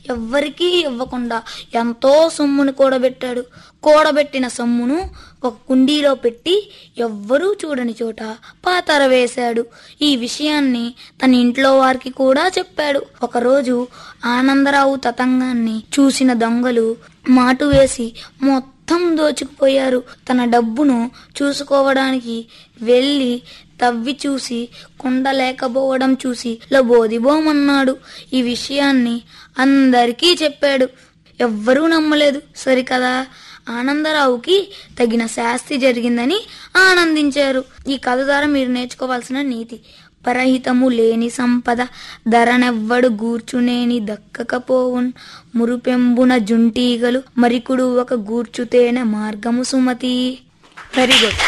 ఎవ్వరికీ ఇవ్వకుండా ఎంతో సొమ్మును కూడబెట్టాడు కూడబెట్టిన సొమ్మును ఒక కుండీలో పెట్టి ఎవ్వరూ చూడని చోట పాతర వేశాడు ఈ విషయాన్ని తన ఇంట్లో వారికి కూడా చెప్పాడు ఒకరోజు ఆనందరావు తతంగాన్ని చూసిన దొంగలు మాటు వేసి మొత్తం దోచుకుపోయారు తన డబ్బును చూసుకోవడానికి వెళ్ళి తవ్వి చూసి కుండ లేకపోవడం చూసి లబోదిబోమన్నాడు ఈ విషయాన్ని అందరికీ చెప్పాడు ఎవ్వరూ నమ్మలేదు సరికదా ఆనందరావుకి తగిన శాస్తి జరిగిందని ఆనందించారు ఈ కథ ద్వారా మీరు నేర్చుకోవాల్సిన నీతి పరహితము లేని సంపద ధరనెవ్వడు గూర్చునేని దక్కకపోవున్ మురుపెంబున జుంటీగలు మరికుడు ఒక గూర్చుతేనే మార్గము సుమతి వెరీ గుడ్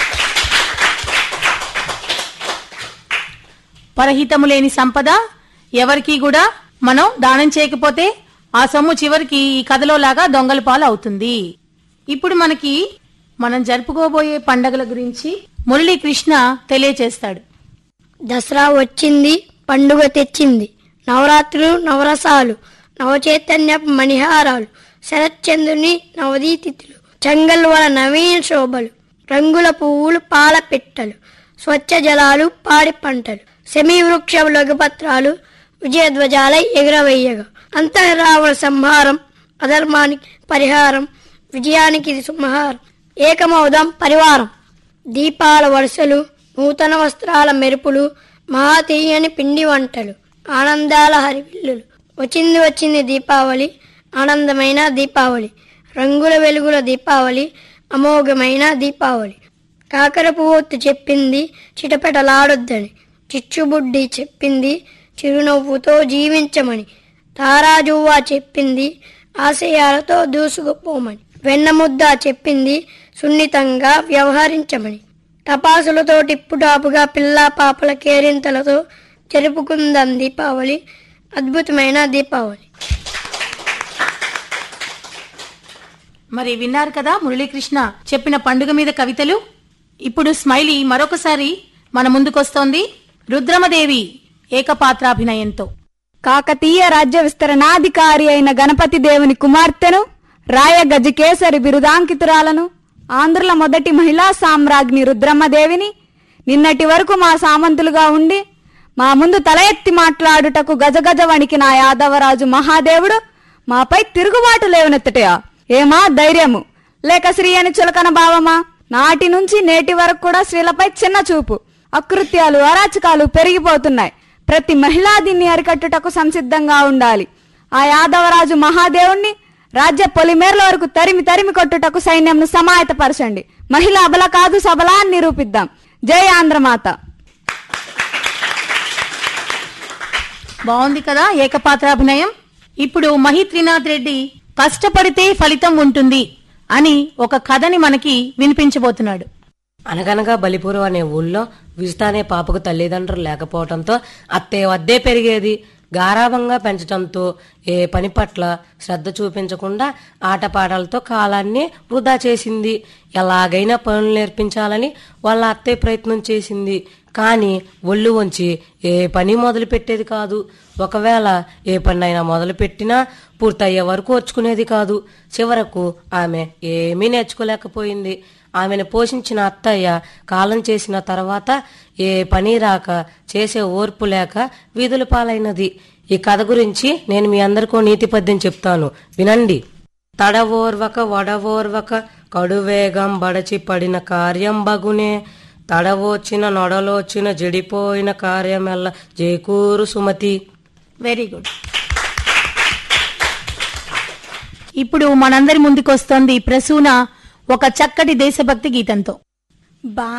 పరహితము లేని సంపద ఎవరికి కూడా మనం దానం చేయకపోతే ఆ సొమ్ము చివరికి ఈ కథలో లాగా దొంగల పాలు అవుతుంది ఇప్పుడు మనకి మనం జరుపుకోబోయే పండగల గురించి మురళీకృష్ణ తెలియచేస్తాడు దసరా వచ్చింది పండుగ తెచ్చింది నవరాత్రులు నవరసాలు నవచైతన్యపు మణిహారాలు శరత్చంద్రుని నవదీ తిథులు చెంగల్వల నవీన శోభలు రంగుల పువ్వులు పాల పెట్టలు స్వచ్ఛ జలాలు పాడి పంటలు సెమీ వృక్ష లఘుపత్రాలు విజయధ్వజాలై ఎగురవేయగా అంతరావణ సంహారం అధర్మానికి పరిహారం విజయానికి ఇది సుమహారం ఏకమౌదం పరివారం దీపాల వరుసలు నూతన వస్త్రాల మెరుపులు మహా తీయని పిండి వంటలు ఆనందాల హరివిల్లులు వచ్చింది వచ్చింది దీపావళి ఆనందమైన దీపావళి రంగుల వెలుగుల దీపావళి అమోఘమైన దీపావళి కాకర పువ్వొత్తు చెప్పింది చిటపెటలాడొద్దని చిచ్చుబుడ్డి చెప్పింది చిరునవ్వుతో జీవించమని తారాజువ్వ చెప్పింది ఆశయాలతో దూసుకుపోమని వెన్నముద్ద చెప్పింది సున్నితంగా వ్యవహరించమని టపాసులతో టిప్పుటాపుగా పిల్లా పాపల కేరింతలతో జరుపుకుందాం దీపావళి అద్భుతమైన దీపావళి మరి విన్నారు కదా మురళీకృష్ణ చెప్పిన పండుగ మీద కవితలు ఇప్పుడు స్మైలీ మరొకసారి మన ముందుకొస్తోంది రుద్రమదేవి ఏకపాత్రాభినయంతో కాకతీయ రాజ్య విస్తరణాధికారి అయిన గణపతి దేవుని కుమార్తెను రాయ గజకేసరి బిరుదాంకితురాలను ఆంధ్రుల మొదటి మహిళా సామ్రాజ్ఞి రుద్రమ్మదేవిని నిన్నటి వరకు మా సామంతులుగా ఉండి మా ముందు తల ఎత్తి మాట్లాడుటకు గజగజ వణికిన ఆ యాదవరాజు మహాదేవుడు మాపై తిరుగుబాటు లేవనెత్తటయా ఏమా ధైర్యము లేక శ్రీ అని చులకన భావమా నాటి నుంచి నేటి వరకు కూడా స్త్రీలపై చిన్న చూపు అకృత్యాలు అరాచకాలు పెరిగిపోతున్నాయి ప్రతి మహిళా దీన్ని అరికట్టుటకు సంసిద్ధంగా ఉండాలి ఆ యాదవరాజు మహాదేవుణ్ణి రాజ్య పొలిమేరల వరకు తరిమి తరిమి కొట్టుటకు సైన్యంను సమాయత్తపరచండి మహిళ అబల కాదు సబలా అని నిరూపిద్దాం జై ఆంధ్రమాత బాగుంది కదా ఏకపాత్రాభినయం ఇప్పుడు మహి త్రినాథ్ రెడ్డి కష్టపడితే ఫలితం ఉంటుంది అని ఒక కథని మనకి వినిపించబోతున్నాడు అనగనగా బలిపురం అనే ఊళ్ళో విజిత అనే పాపకు తల్లిదండ్రులు లేకపోవడంతో అత్తే వద్దే పెరిగేది గారాభంగా పెంచడంతో ఏ పని పట్ల శ్రద్ధ చూపించకుండా ఆటపాటలతో కాలాన్ని వృధా చేసింది ఎలాగైనా పనులు నేర్పించాలని వాళ్ళ అత్తయ్య ప్రయత్నం చేసింది కానీ ఒళ్ళు వంచి ఏ పని మొదలు పెట్టేది కాదు ఒకవేళ ఏ పనైనా మొదలు పెట్టినా పూర్తయ్యే వరకు వచ్చుకునేది కాదు చివరకు ఆమె ఏమీ నేర్చుకోలేకపోయింది ఆమెను పోషించిన అత్తయ్య కాలం చేసిన తర్వాత ఏ పని రాక చేసే ఓర్పు లేక వీధుల పాలైనది ఈ కథ గురించి నేను మీ అందరికీ నీతి పద్యం చెప్తాను వినండి తడవోర్వక వడవోర్వక కడువేగం బడచి పడిన కార్యం బగునే తడవోచిన నొడలోచిన జడిపోయిన కార్యమెల్ల జేకూరు సుమతి వెరీ గుడ్ ఇప్పుడు మనందరి ముందుకొస్తోంది ప్రసూన ఒక చక్కటి దేశభక్తి గీతంతో బా